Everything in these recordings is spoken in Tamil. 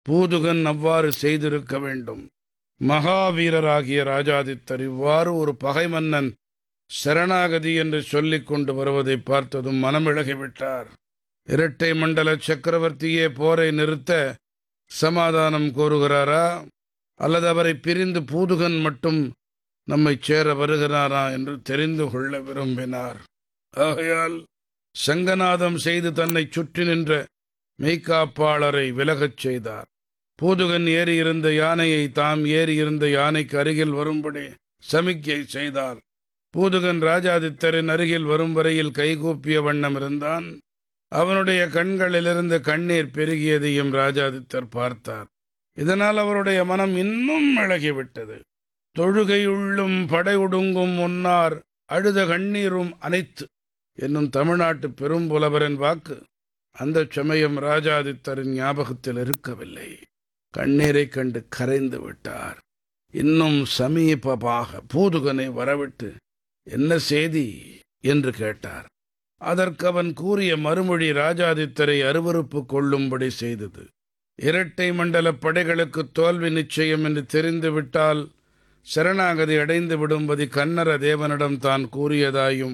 பூதுகன் அவ்வாறு செய்திருக்க வேண்டும் மகாவீரராகிய ராஜாதித்தர் இவ்வாறு ஒரு பகை மன்னன் சரணாகதி என்று சொல்லிக் கொண்டு வருவதை பார்த்ததும் மனமிழகிவிட்டார் இரட்டை மண்டல சக்கரவர்த்தியே போரை நிறுத்த சமாதானம் கோருகிறாரா அல்லது அவரை பிரிந்து பூதுகன் மட்டும் நம்மை சேர வருகிறாரா என்று தெரிந்து கொள்ள விரும்பினார் ஆகையால் சங்கநாதம் செய்து தன்னை சுற்றி நின்ற மெய்க்காப்பாளரை விலகச் செய்தார் பூதுகன் ஏறியிருந்த யானையை தாம் ஏறியிருந்த யானைக்கு அருகில் வரும்படி சமிக்கை செய்தார் பூதுகன் ராஜாதித்தரின் அருகில் வரும் வரையில் கைகூப்பிய வண்ணம் இருந்தான் அவனுடைய கண்களிலிருந்து கண்ணீர் பெருகியதையும் ராஜாதித்தர் பார்த்தார் இதனால் அவருடைய மனம் இன்னும் இழகிவிட்டது தொழுகையுள்ளும் படை ஒடுங்கும் முன்னார் அழுத கண்ணீரும் அனைத்து என்னும் தமிழ்நாட்டு பெரும்புலவரின் வாக்கு அந்த சமயம் ராஜாதித்தரின் ஞாபகத்தில் இருக்கவில்லை கண்ணீரைக் கண்டு கரைந்து விட்டார் இன்னும் சமீபமாக பூதுகனை வரவிட்டு என்ன செய்தி என்று கேட்டார் அதற்கு அவன் கூறிய மறுமொழி ராஜாதித்தரை அருவறுப்பு கொள்ளும்படி செய்தது இரட்டை மண்டல படைகளுக்கு தோல்வி நிச்சயம் என்று தெரிந்துவிட்டால் சரணாகதி அடைந்து விடும்படி கன்னர தேவனிடம் தான் கூறியதாயும்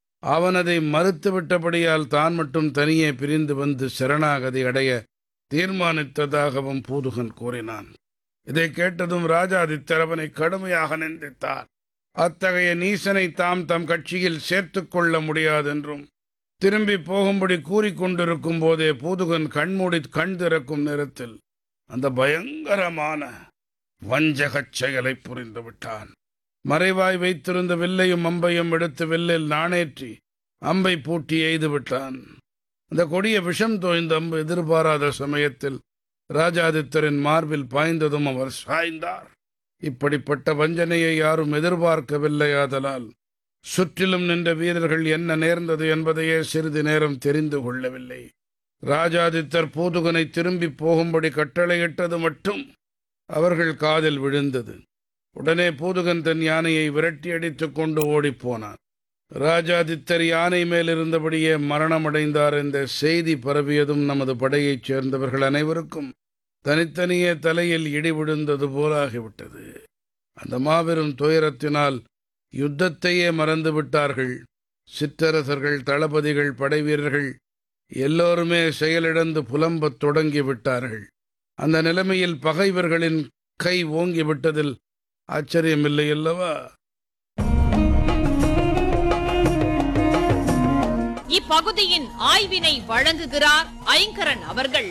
அவனதை மறுத்துவிட்டபடியால் தான் மட்டும் தனியே பிரிந்து வந்து சரணாகதி அடைய தீர்மானித்ததாகவும் பூதுகன் கூறினான் இதை கேட்டதும் ராஜாதித்தர் அவனை கடுமையாக நிந்தித்தார் அத்தகைய நீசனை தாம் தம் கட்சியில் சேர்த்துக் கொள்ள முடியாதென்றும் திரும்பி போகும்படி கூறிக்கொண்டிருக்கும் போதே பூதுகன் கண்மூடி கண் திறக்கும் நேரத்தில் அந்த பயங்கரமான வஞ்சகச் செயலை புரிந்து விட்டான் மறைவாய் வைத்திருந்த வில்லையும் அம்பையும் எடுத்து வில்லில் நாணேற்றி அம்பை பூட்டி எய்து விட்டான் அந்த கொடிய விஷம் தோய்ந்த அம்பு எதிர்பாராத சமயத்தில் ராஜாதித்தரின் மார்பில் பாய்ந்ததும் அவர் சாய்ந்தார் இப்படிப்பட்ட வஞ்சனையை யாரும் எதிர்பார்க்கவில்லையாதலால் சுற்றிலும் நின்ற வீரர்கள் என்ன நேர்ந்தது என்பதையே சிறிது நேரம் தெரிந்து கொள்ளவில்லை ராஜாதித்தர் பூதுகனை திரும்பி போகும்படி கட்டளையிட்டது மட்டும் அவர்கள் காதில் விழுந்தது உடனே பூதுகன் தன் யானையை விரட்டி அடித்துக் கொண்டு ஓடிப்போனான் ராஜாதித்தர் யானை மேல் இருந்தபடியே மரணமடைந்தார் என்ற செய்தி பரவியதும் நமது படையைச் சேர்ந்தவர்கள் அனைவருக்கும் தனித்தனியே தலையில் இடி விழுந்தது போலாகிவிட்டது அந்த மாபெரும் துயரத்தினால் யுத்தத்தையே மறந்து விட்டார்கள் சிற்றரசர்கள் தளபதிகள் படைவீரர்கள் எல்லோருமே செயலிழந்து புலம்பத் தொடங்கி விட்டார்கள் அந்த நிலைமையில் பகைவர்களின் கை ஓங்கி விட்டதில் ஆச்சரியமில்லை அல்லவா இப்பகுதியின் ஆய்வினை வழங்குகிறார் ஐங்கரன் அவர்கள்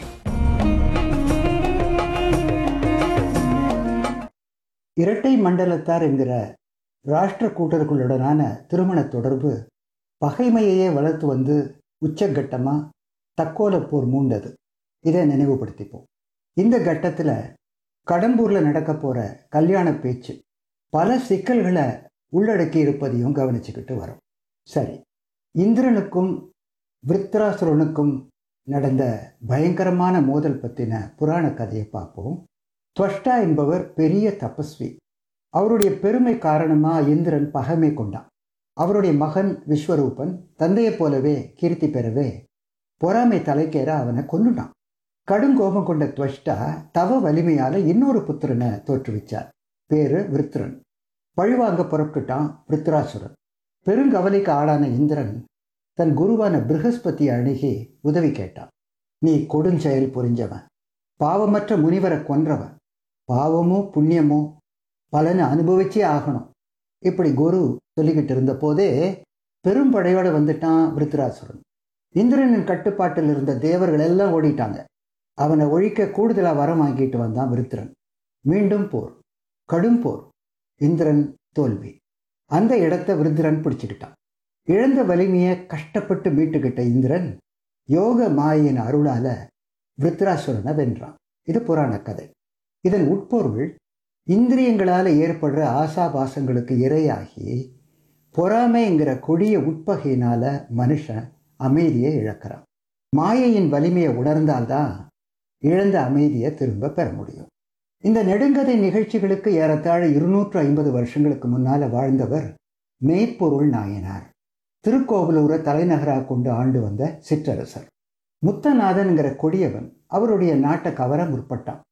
இரட்டை மண்டலத்தார் என்கிற ராஷ்டிர கூட்டர்களுடனான திருமண தொடர்பு பகைமையையே வளர்த்து வந்து உச்சகட்டமாக தக்கோல போர் மூண்டது இதை நினைவுபடுத்திப்போம் இந்த கட்டத்தில் கடம்பூரில் நடக்க போகிற கல்யாண பேச்சு பல சிக்கல்களை உள்ளடக்கி இருப்பதையும் கவனிச்சுக்கிட்டு வரோம் சரி இந்திரனுக்கும் விருத்ராசுரனுக்கும் நடந்த பயங்கரமான மோதல் பற்றின புராண கதையை பார்ப்போம் துவஷ்டா என்பவர் பெரிய தபஸ்வி அவருடைய பெருமை காரணமாக இந்திரன் பகைமை கொண்டான் அவருடைய மகன் விஸ்வரூபன் தந்தையைப் போலவே கீர்த்தி பெறவே பொறாமை தலைக்கேற அவனை கொன்னுட்டான் கடுங்கோபம் கொண்ட துவஷ்டா தவ வலிமையால இன்னொரு புத்திரனை தோற்றுவிச்சார் பேரு விருத்ரன் பழிவாங்க புறப்பட்டுட்டான் விருத்ராசுரன் பெருங்கவலைக்கு ஆளான இந்திரன் தன் குருவான பிருகஸ்பதி அணுகி உதவி கேட்டான் நீ கொடுஞ்செயல் புரிஞ்சவன் பாவமற்ற முனிவரை கொன்றவன் பாவமோ புண்ணியமோ பலனை அனுபவிச்சே ஆகணும் இப்படி குரு சொல்லிக்கிட்டு இருந்த போதே பெரும்படையோட வந்துட்டான் விருத்ராசுரன் இந்திரனின் கட்டுப்பாட்டில் இருந்த தேவர்கள் எல்லாம் ஓடிட்டாங்க அவனை ஒழிக்க கூடுதலாக வரம் வாங்கிட்டு வந்தான் விருத்திரன் மீண்டும் போர் கடும் போர் இந்திரன் தோல்வி அந்த இடத்த விருத்திரன் பிடிச்சுக்கிட்டான் இழந்த வலிமையை கஷ்டப்பட்டு மீட்டுக்கிட்ட இந்திரன் யோக மாயின் அருளால விருத்ராசுரனை வென்றான் இது புராண கதை இதன் உட்பொருள் இந்திரியங்களால் ஏற்படுற ஆசாபாசங்களுக்கு இரையாகி பொறாமைங்கிற கொடிய உட்பகையினால மனுஷன் அமைதியை இழக்கிறான் மாயையின் வலிமையை உணர்ந்தால்தான் இழந்த அமைதியை திரும்ப பெற முடியும் இந்த நெடுங்கதை நிகழ்ச்சிகளுக்கு ஏறத்தாழ இருநூற்று ஐம்பது வருஷங்களுக்கு முன்னால வாழ்ந்தவர் மெய்ப்பொருள் நாயனார் திருக்கோவிலூரை தலைநகராக கொண்டு ஆண்டு வந்த சிற்றரசர் முத்தநாதன்கிற கொடியவன் அவருடைய நாட்டை கவர முற்பட்டான்